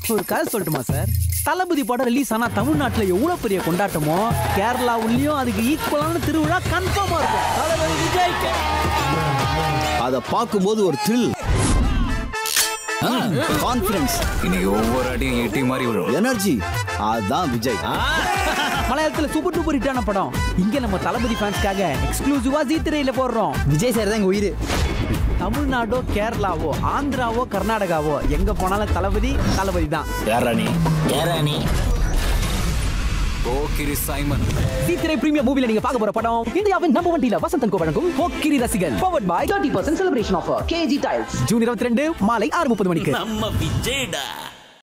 ஒரு கதை சொல்லட்டுமா சார் தளபதி படம் ரிலீஸ் ஆனா தமிழ்நாட்டுல எவ்வளவு பெரிய கொண்டாட்டமோ கேரளா உள்ளயும் அதுக்கு ஈக்குவலான திருவிழா கன்ஃபார்மா இருக்கும் தளபதி விஜய்க்கு அதை பார்க்கும்போது ஒரு த்ரில் கான்ஃபிடன்ஸ் இன்னைக்கு ஒவ்வொரு அடியும் எட்டி மாதிரி விழும் எனர்ஜி அதான் விஜய் மலையாளத்துல சூப்பர் டூப்பர் ஹிட்டான படம் இங்க நம்ம தளபதி ஃபேன்ஸ்க்காக எக்ஸ்க்ளூசிவா ஜி திரையில போடுறோம் விஜய் சார் தான் எங்க உயிர் தமிழ்நாடோ கேரளாவோ ஆந்திராவோ கர்நாடகாவோ எங்க போனாலும் தளபதி தளபதி தான் யாராணி போக்கிரி சைமன் ஜி திரை பிரீமியம் மூவில நீங்க பார்க்க போற படம் இந்தியாவின் number one dealer Vasanthan co வழங்கும் போக்கிரி ரசிகன் powered by 30% celebration offer KG Tiles June 22 மாலை ஆறு முப்பது மணிக்கு நம்ம விஜய்டா